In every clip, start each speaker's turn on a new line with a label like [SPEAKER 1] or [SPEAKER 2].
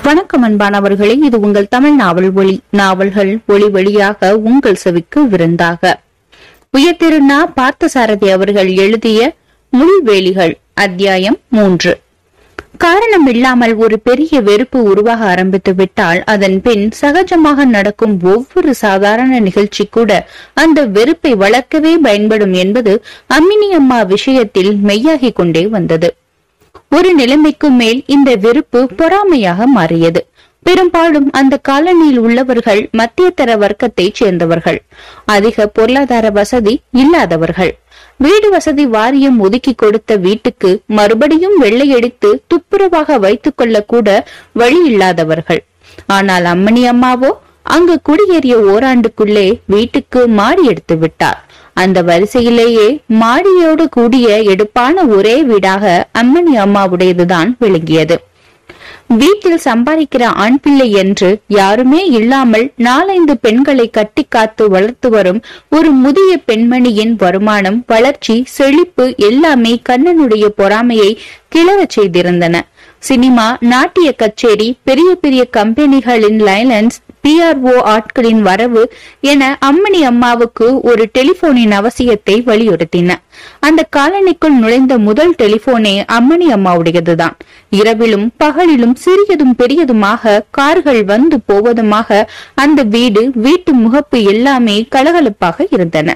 [SPEAKER 1] வணக்கம் அன்பானவர்களே இது உங்கள் தமிழ் நாவல் ஒளி நாவல்கள் ஒளி வழியாக உங்கள் செவிக்கு விருந்தாக உயர்திருநா பார்த்தசாரதி அவர்கள் எழுதிய முள்வேலிகள் அத்தியாயம் மூன்று காரணம் இல்லாமல் ஒரு பெரிய வெறுப்பு உருவாக ஆரம்பித்து விட்டால் அதன் பின் சகஜமாக நடக்கும் ஒவ்வொரு சாதாரண நிகழ்ச்சி கூட அந்த வெறுப்பை வளர்க்கவே பயன்படும் என்பது அம்மினி அம்மா விஷயத்தில் மெய்யாகிக் கொண்டே வந்தது ஒரு நிலைமைக்கு மேல் இந்த வெறுப்பு பொறாமையாக மாறியது பெரும்பாலும் அந்த காலனியில் உள்ளவர்கள் மத்தியதர வர்க்கத்தைச் சேர்ந்தவர்கள் அதிக பொருளாதார வசதி இல்லாதவர்கள் வீடு வசதி வாரியம் ஒதுக்கி கொடுத்த வீட்டுக்கு மறுபடியும் வெள்ளையடித்து துப்புரவாக வைத்துக் கொள்ள கூட வழி இல்லாதவர்கள் ஆனால் அம்மணி அம்மாவோ அங்கு குடியேறிய ஓராண்டுக்குள்ளே வீட்டுக்கு மாடி எடுத்து விட்டார் அந்த வரிசையிலேயே மாடியோடு கூடிய எடுப்பான ஒரே வீடாக அம்மணி அம்மாவுடையதுதான் விளங்கியது வீட்டில் சம்பாதிக்கிற ஆண் பிள்ளை என்று யாருமே இல்லாமல் நாலைந்து பெண்களை கட்டி காத்து வளர்த்து வரும் ஒரு முதிய பெண்மணியின் வருமானம் வளர்ச்சி செழிப்பு எல்லாமே கண்ணனுடைய பொறாமையை கிளறச் செய்திருந்தன சினிமா நாட்டிய கச்சேரி பெரிய பெரிய கம்பெனிகளின் லைலன்ஸ் பிஆர்ஓ ஆட்களின் வரவு என அம்மணி அம்மாவுக்கு ஒரு டெலிபோனின் அவசியத்தை வலியுறுத்தின அந்த காலனிக்குள் நுழைந்த முதல் டெலிபோனே அம்மணி அம்மாவுடையதுதான் இரவிலும் பகலிலும் சிறியதும் பெரியதுமாக கார்கள் வந்து போவதுமாக அந்த வீடு வீட்டு முகப்பு எல்லாமே கலகலப்பாக இருந்தன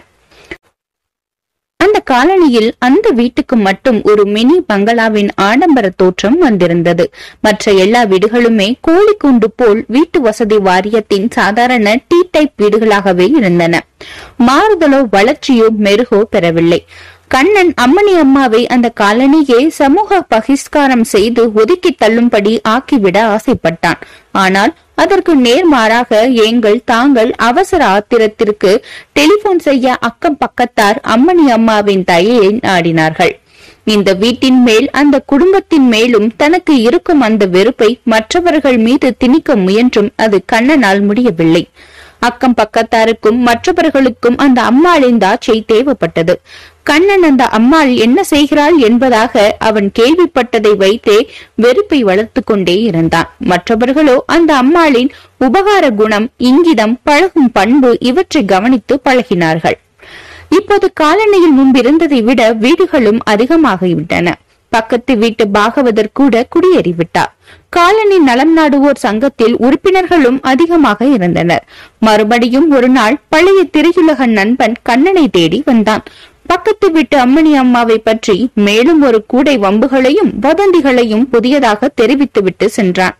[SPEAKER 1] அந்த காலனியில் அந்த வீட்டுக்கு மட்டும் ஒரு மினி பங்களாவின் ஆடம்பர தோற்றம் வந்திருந்தது மற்ற எல்லா வீடுகளுமே கோழி கூண்டு போல் வீட்டு வசதி வாரியத்தின் சாதாரண டீ டைப் வீடுகளாகவே இருந்தன மாறுதலோ வளர்ச்சியோ மெருகோ பெறவில்லை கண்ணன் அம்மணி அம்மாவை அந்த காலனியே சமூக பகிஷ்காரம் செய்து ஒதுக்கி தள்ளும்படி ஆக்கிவிட ஆசைப்பட்டான் ஆனால் அதற்கு நேர்மாறாக எங்கள் தாங்கள் அவசர ஆத்திரத்திற்கு டெலிபோன் செய்ய அக்கம் பக்கத்தார் அம்மணி அம்மாவின் தயையை நாடினார்கள் இந்த வீட்டின் மேல் அந்த குடும்பத்தின் மேலும் தனக்கு இருக்கும் அந்த வெறுப்பை மற்றவர்கள் மீது திணிக்க முயன்றும் அது கண்ணனால் முடியவில்லை அக்கம் பக்கத்தாருக்கும் மற்றவர்களுக்கும் அந்த அம்மாளின் தாட்சை தேவைப்பட்டது கண்ணன் அந்த அம்மாள் என்ன செய்கிறாள் என்பதாக அவன் கேள்விப்பட்டதை வைத்தே வெறுப்பை வளர்த்து கொண்டே இருந்தான் மற்றவர்களோ அந்த அம்மாளின் உபகார குணம் இங்கிதம் பழகும் பண்பு இவற்றை கவனித்து பழகினார்கள் இப்போது காலனியில் முன்பிருந்ததை விட வீடுகளும் அதிகமாகிவிட்டன பக்கத்து வீட்டு பாகவதர் கூட குடியேறிவிட்டார் காலனி நலம் நாடுவோர் சங்கத்தில் உறுப்பினர்களும் அதிகமாக இருந்தனர் மறுபடியும் ஒரு நாள் பழைய திரையுலக நண்பன் கண்ணனை தேடி வந்தான் பக்கத்து வீட்டு அம்மணி அம்மாவை பற்றி மேலும் ஒரு கூடை வம்புகளையும் வதந்திகளையும் புதியதாக தெரிவித்துவிட்டு சென்றான்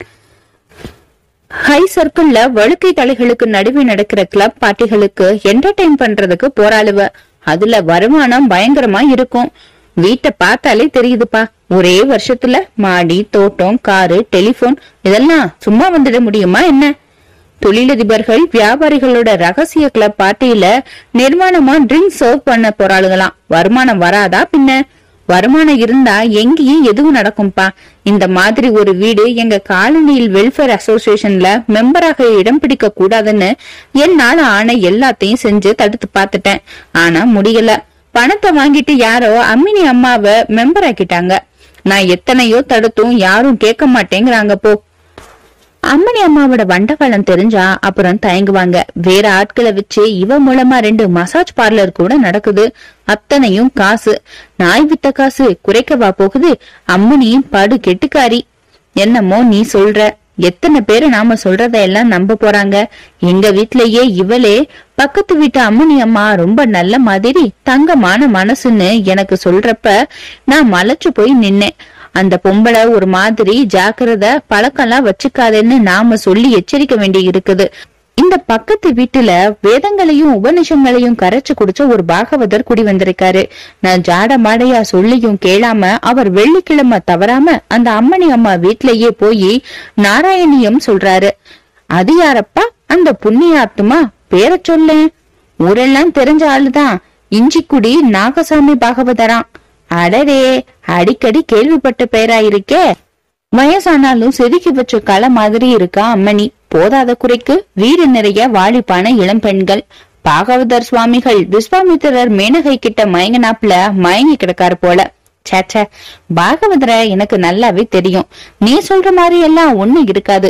[SPEAKER 1] ஹை சர்க்கிள்ல வழுக்கை தலைகளுக்கு நடுவே நடக்கிற கிளப் பார்ட்டிகளுக்கு என்டர்டைன் பண்றதுக்கு போராளுவ அதுல வருமானம் பயங்கரமா இருக்கும் வீட்டை பார்த்தாலே தெரியுதுப்பா ஒரே வருஷத்துல மாடி தோட்டம் காரு டெலிபோன் இதெல்லாம் சும்மா வந்துட முடியுமா என்ன தொழிலதிபர்கள் வியாபாரிகளோட ரகசிய கிளப் பார்ட்டியில நிர்மாணமா ட்ரிங்க் சர்வ் பண்ண போறாளுங்களாம் வருமானம் வராதா பின்ன வருமானம் இருந்தா எங்கேயும் எதுவும் நடக்கும்பா இந்த மாதிரி ஒரு வீடு எங்க காலனியில் வெல்ஃபேர் அசோசியேஷன்ல மெம்பராக இடம் பிடிக்க கூடாதுன்னு என்னால ஆன எல்லாத்தையும் செஞ்சு தடுத்து பார்த்துட்டேன் ஆனா முடியல பணத்தை வாங்கிட்டு யாரோ அம்மினி அம்மாவை மெம்பர் ஆக்கிட்டாங்க நான் எத்தனையோ தடுத்தும் யாரும் கேட்க மாட்டேங்கிறாங்க போ அம்மணி அம்மாவோட வண்டகாலம் தெரிஞ்சா அப்புறம் தயங்குவாங்க வேற ஆட்களை வச்சு இவ மூலமா ரெண்டு மசாஜ் பார்லர் கூட நடக்குது அத்தனையும் காசு நாய் வித்த காசு குறைக்கவா போகுது அம்மனியும் படு கெட்டுக்காரி என்னமோ நீ சொல்ற எத்தனை பேரு நாம சொல்றதையெல்லாம் நம்ப போறாங்க எங்க வீட்லயே இவளே பக்கத்து வீட்டு அம்மனி அம்மா ரொம்ப நல்ல மாதிரி தங்கமான மனசுன்னு எனக்கு சொல்றப்ப நான் மலைச்சு போய் நின்னேன் அந்த பொம்பளை ஒரு மாதிரி ஜாக்கிரத பழக்கம்லாம் வச்சுக்காதேன்னு நாம சொல்லி எச்சரிக்க வேண்டி இருக்குது இந்த பக்கத்து வீட்டுல வேதங்களையும் உபனிஷங்களையும் கரைச்சு குடிச்ச ஒரு பாகவதர் குடி வந்திருக்காரு நான் ஜாட மாடையா சொல்லியும் கேளாம அவர் வெள்ளிக்கிழமை தவறாம அந்த அம்மணி அம்மா வீட்லயே போய் நாராயணியம் சொல்றாரு அது யாரப்பா அந்த புண்ணியாத்மா பேர சொல்லேன் ஊரெல்லாம் தெரிஞ்ச ஆளுதான் இஞ்சிக்குடி நாகசாமி பாகவதராம் அடடே அடிக்கடி கேள்விப்பட்ட பேரா இருக்கே வயசானாலும் செதுக்கி வச்ச களை மாதிரி இருக்கா அம்மணி போதாத குறைக்கு வீடு நிறைய வாலிப்பான இளம் பெண்கள் பாகவதர் சுவாமிகள் விஸ்வாமித்திரர் மேனகை கிட்ட மயங்கினாப்ல மயங்கி கிடக்காரு போல சேச்சே பாகவதரை எனக்கு நல்லாவே தெரியும் நீ சொல்ற மாதிரி எல்லாம் ஒண்ணு இருக்காது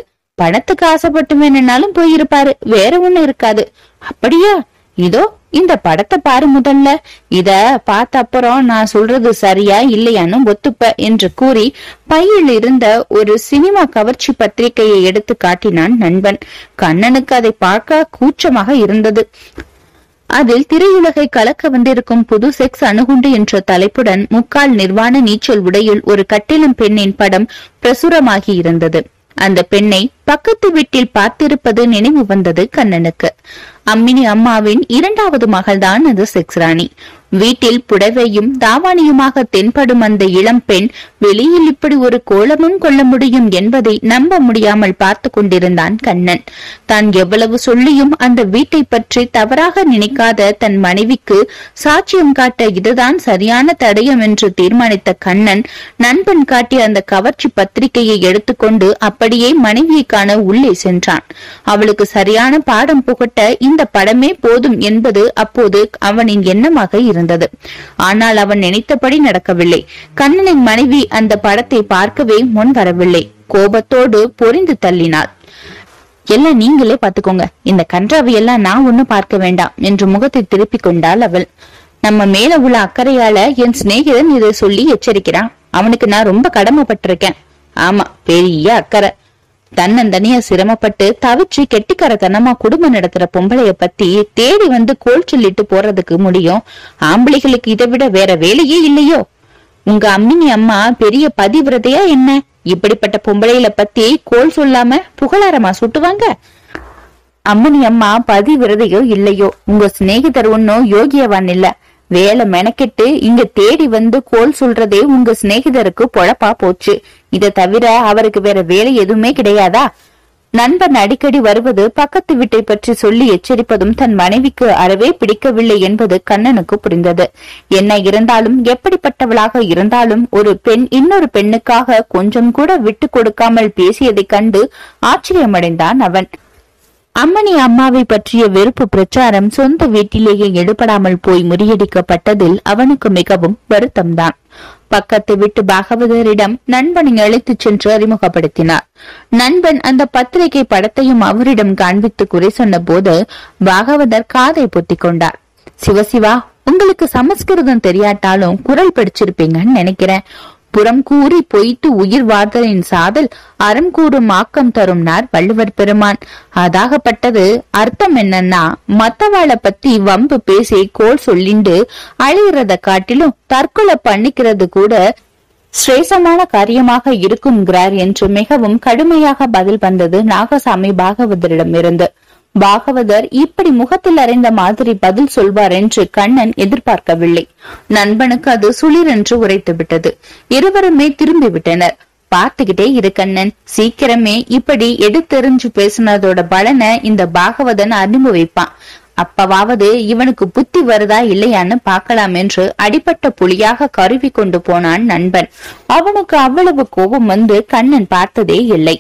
[SPEAKER 1] பணத்துக்கு ஆசைப்பட்டு வேணும்னாலும் போயிருப்பாரு வேற ஒண்ணும் இருக்காது அப்படியா இதோ இந்த படத்தை பாரு முதல்ல இத பார்த்த அப்புறம் நான் சொல்றது சரியா இல்லையான்னு ஒத்துப்ப என்று கூறி பையில் இருந்த ஒரு சினிமா கவர்ச்சி பத்திரிகையை எடுத்து காட்டினான் நண்பன் கண்ணனுக்கு அதை பார்க்க கூச்சமாக இருந்தது அதில் திரையுலகை கலக்க வந்திருக்கும் புது செக்ஸ் அணுகுண்டு என்ற தலைப்புடன் முக்கால் நிர்வாண நீச்சல் உடையில் ஒரு கட்டிலம் பெண்ணின் படம் பிரசுரமாகி இருந்தது அந்த பெண்ணை பக்கத்து வீட்டில் பார்த்திருப்பது நினைவு வந்தது கண்ணனுக்கு அம்மினி அம்மாவின் இரண்டாவது மகள்தான் அது செக்ஸ் ராணி வீட்டில் புடவையும் தாவாணியுமாக தென்படும் அந்த இளம் பெண் வெளியில் இப்படி ஒரு கோலமும் கொள்ள முடியும் என்பதை நம்ப முடியாமல் பார்த்து கொண்டிருந்தான் கண்ணன் தான் எவ்வளவு சொல்லியும் அந்த வீட்டை பற்றி தவறாக நினைக்காத தன் மனைவிக்கு சாட்சியம் காட்ட இதுதான் சரியான தடயம் என்று தீர்மானித்த கண்ணன் நண்பன் காட்டிய அந்த கவர்ச்சி பத்திரிகையை எடுத்துக்கொண்டு அப்படியே மனைவியை காண உள்ளே சென்றான் அவளுக்கு சரியான பாடம் புகட்ட இந்த படமே போதும் என்பது அப்போது அவனின் எண்ணமாக இருந்தது ஆனால் அவன் நினைத்தபடி நடக்கவில்லை கண்ணனின் மனைவி அந்த படத்தை பார்க்கவே முன் வரவில்லை கோபத்தோடு பொறிந்து தள்ளினாள் எல்லாம் நீங்களே பாத்துக்கோங்க இந்த கன்றாவை எல்லாம் நான் ஒண்ணும் பார்க்க வேண்டாம் என்று முகத்தை திருப்பிக் கொண்டாள் அவள் நம்ம மேல உள்ள அக்கறையால என் சிநேகிதன் இதை சொல்லி எச்சரிக்கிறான் அவனுக்கு நான் ரொம்ப கடமைப்பட்டிருக்கேன் ஆமா பெரிய அக்கறை தன்னந்தனியா சிரமப்பட்டு தவிச்சு கெட்டிக்காரத்தனமா குடும்பம் நடத்துற பொம்பளைய பத்தி தேடி வந்து கோல் சொல்லிட்டு போறதுக்கு முடியும் ஆம்பளைகளுக்கு இதை விட வேற வேலையே இல்லையோ உங்க அம்மினி அம்மா பெரிய பதிவிரதையா என்ன இப்படிப்பட்ட பொம்பளையில பத்தி கோல் சொல்லாம புகழாரமா சுட்டுவாங்க அம்மனி அம்மா பதிவிரதையோ இல்லையோ உங்க சிநேகிதர் ஒன்னும் யோகியவான் இல்ல வேலை மெனக்கெட்டு இங்க தேடி வந்து கோல் சொல்றதே உங்க சிநேகிதருக்கு பொழப்பா போச்சு இத தவிர அவருக்கு வேற வேலை எதுவுமே கிடையாதா நண்பன் அடிக்கடி வருவது பக்கத்து வீட்டை பற்றி சொல்லி எச்சரிப்பதும் தன் மனைவிக்கு அறவே பிடிக்கவில்லை என்பது கண்ணனுக்கு புரிந்தது என்ன இருந்தாலும் எப்படிப்பட்டவளாக இருந்தாலும் ஒரு பெண் இன்னொரு பெண்ணுக்காக கொஞ்சம் கூட விட்டு கொடுக்காமல் பேசியதைக் கண்டு ஆச்சரியமடைந்தான் அவன் அம்மணி அம்மாவை பற்றிய வெறுப்பு பிரச்சாரம் சொந்த வீட்டிலேயே எடுபடாமல் போய் முறியடிக்கப்பட்டதில் அவனுக்கு மிகவும் வருத்தம்தான் பக்கத்து வீட்டு பாகவதரிடம் நண்பனை அழைத்துச் சென்று அறிமுகப்படுத்தினார் நண்பன் அந்த பத்திரிகை படத்தையும் அவரிடம் காண்பித்து குறை சொன்ன போது பாகவதர் காதை பொத்திக் கொண்டார் சிவசிவா உங்களுக்கு சமஸ்கிருதம் தெரியாட்டாலும் குரல் படிச்சிருப்பீங்கன்னு நினைக்கிறேன் புறம் கூறி பொய்த்து உயிர் வாழ்தலின் சாதல் அறம் கூறும் ஆக்கம் தரும்னார் வள்ளுவர் பெருமான் அதாகப்பட்டது அர்த்தம் என்னன்னா மத்தவாளை பத்தி வம்பு பேசி கோல் சொல்லிண்டு அழிகிறத காட்டிலும் தற்கொலை பண்ணிக்கிறது கூட சிரேசமான காரியமாக இருக்குங்கிறார் என்று மிகவும் கடுமையாக பதில் வந்தது நாகசாமி பாகவதரிடம் இருந்து பாகவதர் இப்படி முகத்தில் அறைந்த மாதிரி பதில் சொல்வார் என்று கண்ணன் எதிர்பார்க்கவில்லை நண்பனுக்கு அது சுளிர் என்று உரைத்து விட்டது இருவருமே திரும்பி விட்டனர் பார்த்துக்கிட்டே இரு கண்ணன் சீக்கிரமே இப்படி எடுத்தெறிஞ்சு பேசுனதோட பலனை இந்த பாகவதன் அனுபவிப்பான் அப்பவாவது இவனுக்கு புத்தி வருதா இல்லையான்னு பார்க்கலாம் என்று அடிப்பட்ட புலியாக கருவி கொண்டு போனான் நண்பன் அவனுக்கு அவ்வளவு கோபம் வந்து கண்ணன் பார்த்ததே இல்லை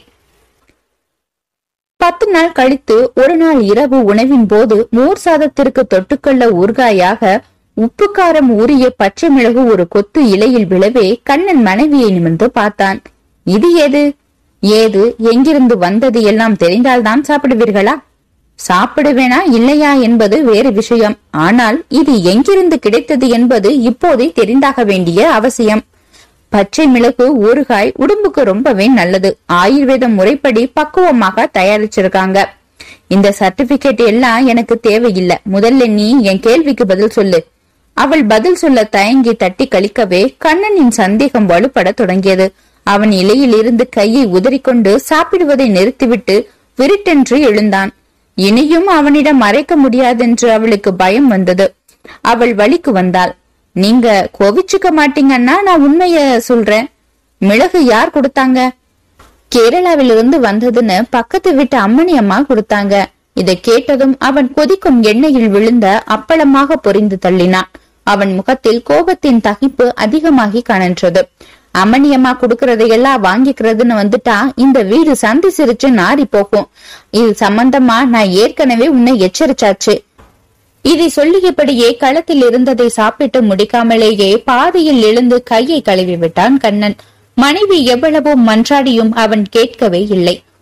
[SPEAKER 1] பத்து நாள் கழித்து ஒரு நாள் இரவு உணவின் போது மோர் சாதத்திற்கு தொட்டுக்கொள்ள ஊறுகாயாக உப்பு காரம் ஊறிய பச்சை மிளகு ஒரு கொத்து இலையில் விழவே கண்ணன் மனைவியை நிமிர்ந்து பார்த்தான் இது ஏது ஏது எங்கிருந்து வந்தது எல்லாம் தெரிந்தால்தான் சாப்பிடுவீர்களா சாப்பிடுவேனா இல்லையா என்பது வேறு விஷயம் ஆனால் இது எங்கிருந்து கிடைத்தது என்பது இப்போதே தெரிந்தாக வேண்டிய அவசியம் பச்சை மிளகு ஊறுகாய் உடம்புக்கு ரொம்பவே நல்லது ஆயுர்வேத முறைப்படி பக்குவமாக தயாரிச்சிருக்காங்க இந்த சர்டிபிகேட் எல்லாம் எனக்கு தேவையில்லை முதல்ல நீ என் கேள்விக்கு பதில் சொல்லு அவள் பதில் சொல்ல தயங்கி தட்டி கழிக்கவே கண்ணனின் சந்தேகம் வலுப்பட தொடங்கியது அவன் இலையில் இருந்து கையை உதறிக்கொண்டு சாப்பிடுவதை நிறுத்திவிட்டு விருட்டென்று எழுந்தான் இனியும் அவனிடம் மறைக்க முடியாதென்று அவளுக்கு பயம் வந்தது அவள் வழிக்கு வந்தாள் நீங்க கோவிச்சுக்க மாட்டீங்கன்னா நான் உண்மைய சொல்றேன் மிளகு யார் கொடுத்தாங்க கேரளாவிலிருந்து வந்ததுன்னு பக்கத்து வீட்டு அம்மணி அம்மா கொடுத்தாங்க இதை கேட்டதும் அவன் கொதிக்கும் எண்ணெயில் விழுந்த அப்பளமாக பொரிந்து தள்ளினான் அவன் முகத்தில் கோபத்தின் தகிப்பு அதிகமாகி கனன்றது அம்மணியம்மா குடுக்கறதையெல்லாம் வாங்கிக்கிறதுன்னு வந்துட்டா இந்த வீடு சந்தி சிரிச்சு நாரி போகும் இது சம்பந்தமா நான் ஏற்கனவே உன்னை எச்சரிச்சாச்சு இதை சொல்லியபடியே களத்தில் இருந்ததை சாப்பிட்டு முடிக்காமலேயே பாதையில் எழுந்து கையை கழுவி விட்டான் கண்ணன் மனைவி எவ்வளவோ மன்றாடியும் அவன் கேட்கவே இல்லை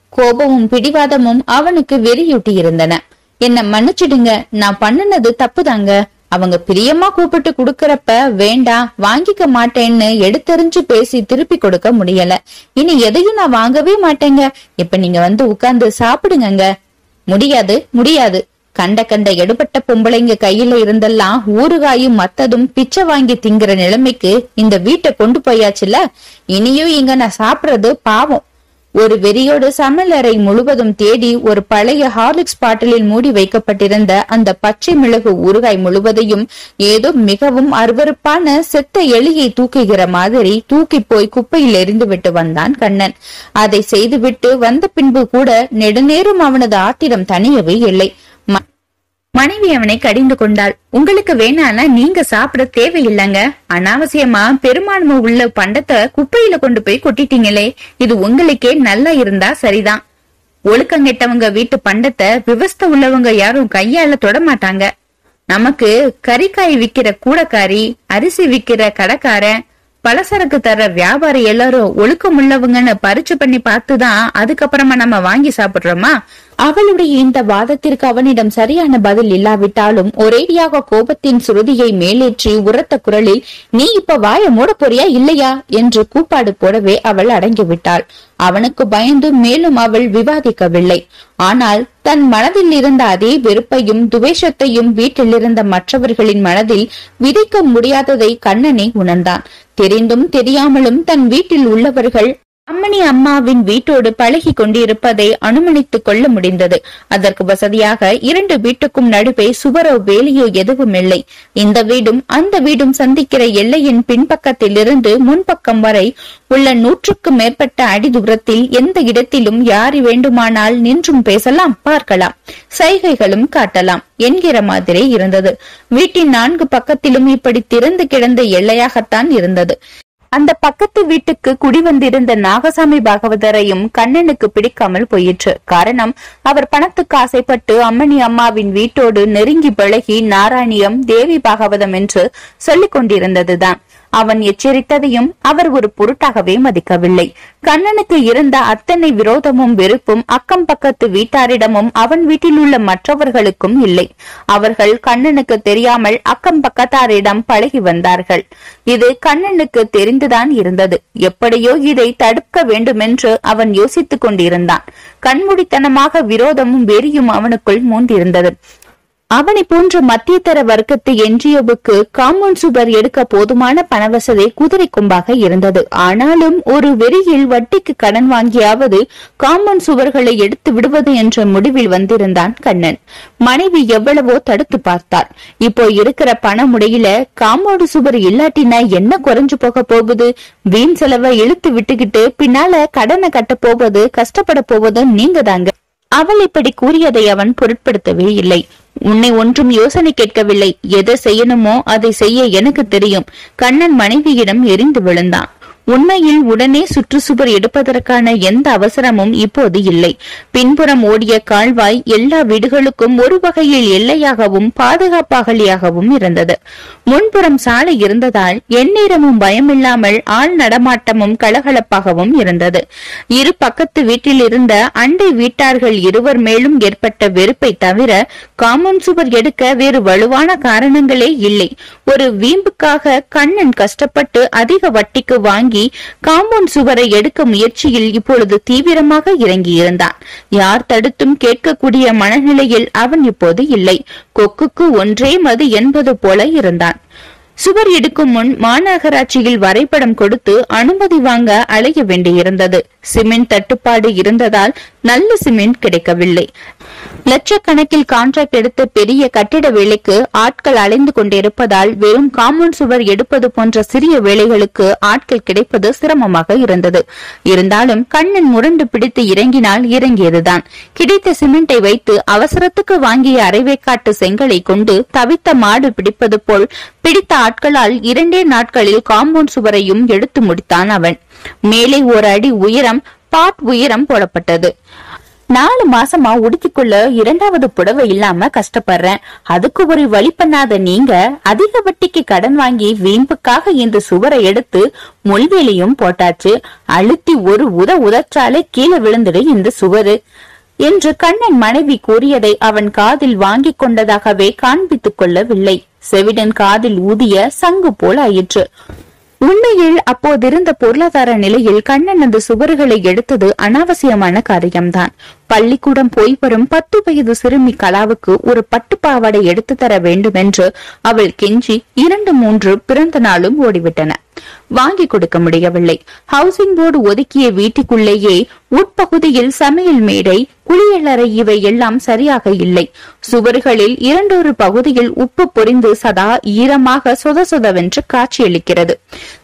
[SPEAKER 1] கோபமும் பிடிவாதமும் அவனுக்கு வெறியூட்டி இருந்தன என்ன மன்னிச்சிடுங்க நான் பண்ணுனது தப்புதாங்க அவங்க பிரியமா கூப்பிட்டு குடுக்கறப்ப வேண்டாம் வாங்கிக்க மாட்டேன்னு எடுத்தெறிஞ்சு பேசி திருப்பி கொடுக்க முடியல இனி எதையும் நான் வாங்கவே மாட்டேங்க இப்ப நீங்க வந்து உட்கார்ந்து சாப்பிடுங்கங்க முடியாது முடியாது கண்ட கண்ட எடுபட்ட பொம்பளைங்க கையில இருந்தெல்லாம் ஊறுகாயும் மத்ததும் பிச்சை வாங்கி திங்கிற நிலைமைக்கு இந்த வீட்டை கொண்டு போயாச்சுல இனியும் இங்க நான் சாப்பிடுறது பாவம் ஒரு வெறியோடு சமையலறை முழுவதும் தேடி ஒரு பழைய ஹார்லிக்ஸ் பாட்டிலில் மூடி வைக்கப்பட்டிருந்த அந்த பச்சை மிளகு ஊறுகாய் முழுவதையும் ஏதோ மிகவும் அருவருப்பான செத்த எலியை தூக்குகிற மாதிரி தூக்கி போய் குப்பையில் எறிந்து விட்டு வந்தான் கண்ணன் அதை செய்துவிட்டு வந்த பின்பு கூட நெடுநேரம் அவனது ஆத்திரம் தணியவே இல்லை ம- மனைவி அவனை கடிந்து கொண்டாள் உங்களுக்கு வேணானா நீங்க சாப்பிட தேவையில்லைங்க அனாவசியமா பெரும்பான்மை உள்ள பண்டத்தை குப்பையில கொண்டு போய் கொட்டிட்டீங்களே இது உங்களுக்கே நல்லா இருந்தா சரிதான் ஒழுக்கங்கெட்டவங்க வீட்டு பண்டத்தை விவஸ்த உள்ளவங்க யாரும் கையால தொட மாட்டாங்க நமக்கு கறிக்காய் விக்கிற கூடக்காரி அரிசி விக்கிற கடைக்காரன் பலசரக்கு தர வியாபாரி எல்லாரும் ஒழுக்கம் உள்ளவங்கன்னு பரிச்சு பண்ணி பார்த்துதான் அதுக்கப்புறமா நம்ம வாங்கி சாப்பிடுறோமா அவளுடைய இந்த வாதத்திற்கு அவனிடம் சரியான பதில் இல்லாவிட்டாலும் ஒரேடியாக கோபத்தின் சுருதியை மேலேற்றி உரத்த குரலில் நீ இப்ப வாய மூட போறியா இல்லையா என்று கூப்பாடு போடவே அவள் அடங்கிவிட்டாள் அவனுக்கு பயந்து மேலும் அவள் விவாதிக்கவில்லை ஆனால் தன் மனதில் இருந்த அதே வெறுப்பையும் துவேஷத்தையும் வீட்டில் இருந்த மற்றவர்களின் மனதில் விதைக்க முடியாததை கண்ணனே உணர்ந்தான் தெரிந்தும் தெரியாமலும் தன் வீட்டில் உள்ளவர்கள் அம்மணி அம்மாவின் வீட்டோடு பழகி கொண்டிருப்பதை அனுமதித்துக் கொள்ள முடிந்தது அதற்கு வசதியாக இரண்டு வீட்டுக்கும் நடுவே சுவரோ வேலியோ எதுவும் இல்லை இந்த வீடும் அந்த வீடும் சந்திக்கிற எல்லையின் பின்பக்கத்திலிருந்து முன்பக்கம் வரை உள்ள நூற்றுக்கும் மேற்பட்ட அடி தூரத்தில் எந்த இடத்திலும் யார் வேண்டுமானால் நின்றும் பேசலாம் பார்க்கலாம் சைகைகளும் காட்டலாம் என்கிற மாதிரி இருந்தது வீட்டின் நான்கு பக்கத்திலும் இப்படி திறந்து கிடந்த எல்லையாகத்தான் இருந்தது அந்த பக்கத்து வீட்டுக்கு குடிவந்திருந்த நாகசாமி பாகவதரையும் கண்ணனுக்கு பிடிக்காமல் போயிற்று காரணம் அவர் பணத்துக்கு ஆசைப்பட்டு அம்மணி அம்மாவின் வீட்டோடு நெருங்கி பழகி நாராயணியம் தேவி பாகவதம் என்று சொல்லிக் கொண்டிருந்ததுதான் அவன் எச்சரித்ததையும் அவர் ஒரு பொருட்டாகவே மதிக்கவில்லை கண்ணனுக்கு இருந்த அத்தனை விரோதமும் வெறுப்பும் அக்கம் பக்கத்து வீட்டாரிடமும் அவன் வீட்டில் உள்ள மற்றவர்களுக்கும் இல்லை அவர்கள் கண்ணனுக்கு தெரியாமல் அக்கம் பக்கத்தாரிடம் பழகி வந்தார்கள் இது கண்ணனுக்கு தெரிந்துதான் இருந்தது எப்படியோ இதை தடுக்க வேண்டுமென்று அவன் யோசித்துக் கொண்டிருந்தான் கண்மூடித்தனமாக விரோதமும் வெறியும் அவனுக்குள் மூண்டிருந்தது அவனை போன்ற மத்தியதர வர்க்கத்து என்ஜிஓவுக்கு காம்பவுண்ட் சுவர் எடுக்க போதுமான பணவசதி குதிரை கொம்பாக இருந்தது ஆனாலும் ஒரு வெறியில் வட்டிக்கு கடன் வாங்கியாவது காம்பவுண்ட் சுவர்களை எடுத்து விடுவது என்ற முடிவில் வந்திருந்தான் கண்ணன் மனைவி எவ்வளவோ தடுத்து பார்த்தார் இப்போ இருக்கிற பண முடையில காம்பவுண்ட் சுவர் இல்லாட்டினா என்ன குறைஞ்சு போக போகுது வீண் செலவை இழுத்து விட்டுக்கிட்டு பின்னால கடனை கட்ட போவது கஷ்டப்பட போவது நீங்க தாங்க அவள் இப்படி கூறியதை அவன் பொருட்படுத்தவே இல்லை உன்னை ஒன்றும் யோசனை கேட்கவில்லை எதை செய்யணுமோ அதை செய்ய எனக்கு தெரியும் கண்ணன் மனைவியிடம் எரிந்து விழுந்தான் உண்மையில் உடனே சுற்றுச்சுவர் எடுப்பதற்கான எந்த அவசரமும் இப்போது இல்லை பின்புறம் ஓடிய கால்வாய் எல்லா வீடுகளுக்கும் ஒரு வகையில் எல்லையாகவும் பாதுகாப்பாகலியாகவும் இருந்தது முன்புறம் சாலை இருந்ததால் எந்நேரமும் பயமில்லாமல் ஆள் நடமாட்டமும் கலகலப்பாகவும் இருந்தது இரு பக்கத்து வீட்டில் இருந்த அண்டை வீட்டார்கள் இருவர் மேலும் ஏற்பட்ட வெறுப்பை தவிர காமன் சுவர் எடுக்க வேறு வலுவான காரணங்களே இல்லை ஒரு வீம்புக்காக கண்ணன் கஷ்டப்பட்டு அதிக வட்டிக்கு வாங்கி காம்பவுண்ட் சுவரை எடுக்க முயற்சியில் இப்பொழுது தீவிரமாக இறங்கியிருந்தான் யார் தடுத்தும் கேட்கக்கூடிய மனநிலையில் அவன் இப்போது இல்லை கொக்குக்கு ஒன்றே மது என்பது போல இருந்தான் சுவர் எடுக்கும் முன் மாநகராட்சியில் வரைபடம் கொடுத்து அனுமதி வாங்க அலைய வேண்டியிருந்தது சிமெண்ட் தட்டுப்பாடு இருந்ததால் நல்ல சிமெண்ட் கிடைக்கவில்லை லட்சக்கணக்கில் கான்ட்ராக்ட் எடுத்து பெரிய கட்டிட வேலைக்கு ஆட்கள் அலைந்து கொண்டிருப்பதால் வெறும் காம்பவுண்ட் சுவர் எடுப்பது போன்ற சிறிய வேலைகளுக்கு ஆட்கள் கிடைப்பது சிரமமாக இருந்தது இருந்தாலும் கண்ணன் முரண்டு பிடித்து இறங்கினால் இறங்கியதுதான் கிடைத்த சிமெண்டை வைத்து அவசரத்துக்கு வாங்கிய அரைவேக்காட்டு செங்கலை கொண்டு தவித்த மாடு பிடிப்பது போல் பிடித்த ஆட்களால் இரண்டே நாட்களில் காம்பவுண்ட் சுவரையும் எடுத்து முடித்தான் அவன் மேலே ஒரு அடி உயரம் பாட் உயரம் போடப்பட்டது நாலு மாசமா உடுத்திக்குள்ள இரண்டாவது புடவை இல்லாம கஷ்டப்படுறேன் அதுக்கு ஒரு வழி பண்ணாத நீங்க அதிக வட்டிக்கு கடன் வாங்கி வீம்புக்காக இந்த சுவரை எடுத்து முள்வேலியும் போட்டாச்சு அழுத்தி ஒரு உத உதச்சாலே கீழே விழுந்துடு இந்த சுவரு என்று கண்ணன் மனைவி கூறியதை அவன் காதில் வாங்கிக் கொண்டதாகவே காண்பித்துக் கொள்ளவில்லை செவிடன் காதில் ஊதிய சங்கு போல ஆயிற்று உண்மையில் அப்போதிருந்த பொருளாதார நிலையில் கண்ணன் அந்த சுவர்களை எடுத்தது அனாவசியமான காரியம்தான் பள்ளிக்கூடம் போய் வரும் பத்து வயது சிறுமி கலாவுக்கு ஒரு பட்டுப்பாவாடை எடுத்து தர வேண்டும் என்று அவள் கெஞ்சி இரண்டு மூன்று பிறந்த நாளும் ஓடிவிட்டன வாங்கி கொடுக்க முடியவில்லை ஹவுசிங் போர்டு ஒதுக்கிய வீட்டுக்குள்ளேயே உட்பகுதியில் சமையல் மேடை குளியலறை இவை எல்லாம் சரியாக இல்லை சுவர்களில் இரண்டொரு பகுதியில் உப்பு பொரிந்து சதா ஈரமாக சொத சொதவென்று காட்சியளிக்கிறது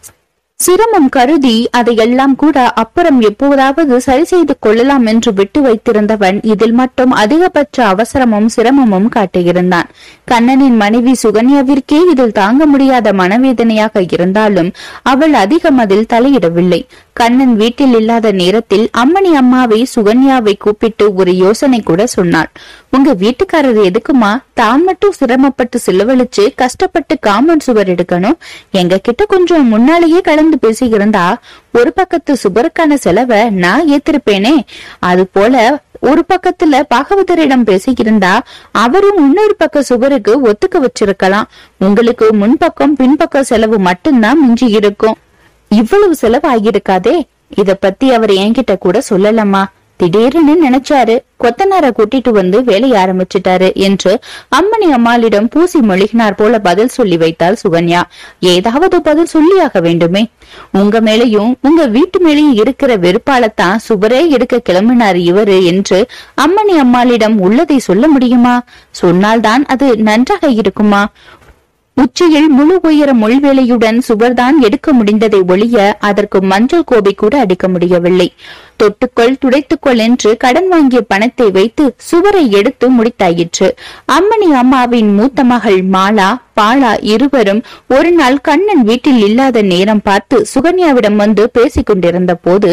[SPEAKER 1] சிரமம் கருதி அதையெல்லாம் கூட அப்புறம் எப்போதாவது சரி செய்து கொள்ளலாம் என்று விட்டு வைத்திருந்தவன் இதில் மட்டும் அதிகபட்ச அவசரமும் சிரமமும் காட்டியிருந்தான் கண்ணனின் மனைவி சுகன்யாவிற்கே இதில் தாங்க முடியாத மனவேதனையாக இருந்தாலும் அவள் அதிகம் அதில் தலையிடவில்லை கண்ணன் வீட்டில் இல்லாத நேரத்தில் அம்மணி அம்மாவை சுகன்யாவை கூப்பிட்டு ஒரு யோசனை கூட சொன்னாள் உங்க வீட்டுக்காரர் எதுக்குமா தான் மட்டும் சிரமப்பட்டு செலவழிச்சு கஷ்டப்பட்டு காமன் சுவர் எடுக்கணும் எங்க கிட்ட கொஞ்சம் முன்னாலேயே கலந்து பேசியிருந்தா ஒரு பக்கத்து சுவருக்கான செலவை நான் ஏத்திருப்பேனே அது போல ஒரு பக்கத்துல பாகவதரிடம் பேசியிருந்தா அவரும் இன்னொரு பக்க சுவருக்கு ஒத்துக்க வச்சிருக்கலாம் உங்களுக்கு முன்பக்கம் பின்பக்க செலவு மட்டும்தான் மிஞ்சி இருக்கும் இவ்வளவு செலவு ஆகியிருக்காதே இத பத்தி அவர் என்கிட்ட கூட சொல்லலம்மா திடீர்னு நினைச்சாரு கொத்தனார கூட்டிட்டு வந்து வேலைய ஆரம்பிச்சிட்டாரு என்று அம்மணி அம்மாளிடம் பூசி மொழிகினார் போல பதில் சொல்லி வைத்தாள் சுகன்யா ஏதாவது பதில் சொல்லியாக வேண்டுமே உங்க மேலையும் உங்க வீட்டு மேலேயும் இருக்கிற வெறுப்பாலத்தான் சுவரே எடுக்க கிளம்பினார் இவரு என்று அம்மணி அம்மாளிடம் உள்ளதை சொல்ல முடியுமா சொன்னால்தான் அது நன்றாக இருக்குமா உச்சியில் முழு உயர முள்வேலையுடன் சுவர்தான் எடுக்க முடிந்ததை ஒழிய அதற்கு மஞ்சள் கோபை கூட அடிக்க முடியவில்லை தொட்டுக்கொள் துடைத்துக்கொள் என்று கடன் வாங்கிய பணத்தை வைத்து சுவரை எடுத்து முடித்தாயிற்று அம்மணி அம்மாவின் மூத்த மகள் மாலா பாலா இருவரும் ஒரு நாள் கண்ணன் வீட்டில் இல்லாத நேரம் பார்த்து சுகன்யாவிடம் வந்து பேசிக் கொண்டிருந்த போது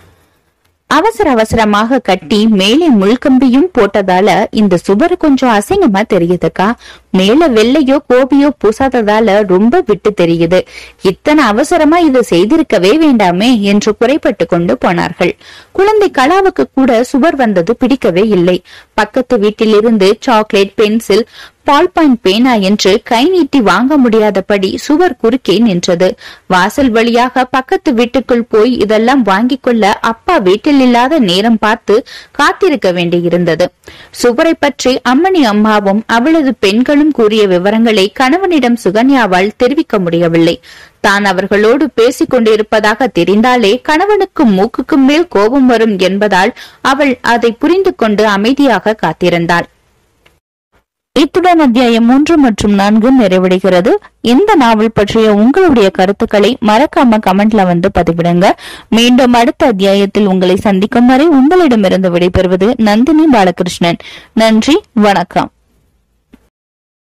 [SPEAKER 1] அவசர அவசரமாக கட்டி மேலே முள்கம்பியும் போட்டதால இந்த சுவர் கொஞ்சம் அசிங்கமா தெரியுதுக்கா மேல வெள்ளையோ கோபியோ பூசாததால ரொம்ப விட்டு தெரியுது இத்தனை அவசரமா இதை செய்திருக்கவே வேண்டாமே என்று குறைப்பட்டு கொண்டு போனார்கள் குழந்தை கலாவுக்கு கூட சுவர் வந்தது பிடிக்கவே இல்லை பக்கத்து வீட்டிலிருந்து சாக்லேட் பென்சில் பால் பாயிண்ட் பேனா என்று கை நீட்டி வாங்க முடியாதபடி சுவர் குறுக்கே நின்றது வாசல் வழியாக பக்கத்து வீட்டுக்குள் போய் இதெல்லாம் வாங்கிக் கொள்ள அப்பா வீட்டில் இல்லாத நேரம் பார்த்து காத்திருக்க வேண்டியிருந்தது சுவரை பற்றி அம்மணி அம்மாவும் அவளது பெண்களும் கூறிய விவரங்களை கணவனிடம் சுகன்யாவால் தெரிவிக்க முடியவில்லை தான் அவர்களோடு பேசிக் கொண்டிருப்பதாக தெரிந்தாலே கணவனுக்கு மூக்குக்கு மேல் கோபம் வரும் என்பதால் அவள் அதை புரிந்து கொண்டு அமைதியாக காத்திருந்தாள் இத்துடன் அத்தியாயம் மூன்று மற்றும் நான்கு நிறைவடைகிறது இந்த நாவல் பற்றிய உங்களுடைய கருத்துக்களை மறக்காம கமெண்ட்ல வந்து பதிவிடுங்க மீண்டும் அடுத்த அத்தியாயத்தில் உங்களை சந்திக்கும் வரை உங்களிடமிருந்து விடைபெறுவது நந்தினி பாலகிருஷ்ணன் நன்றி வணக்கம்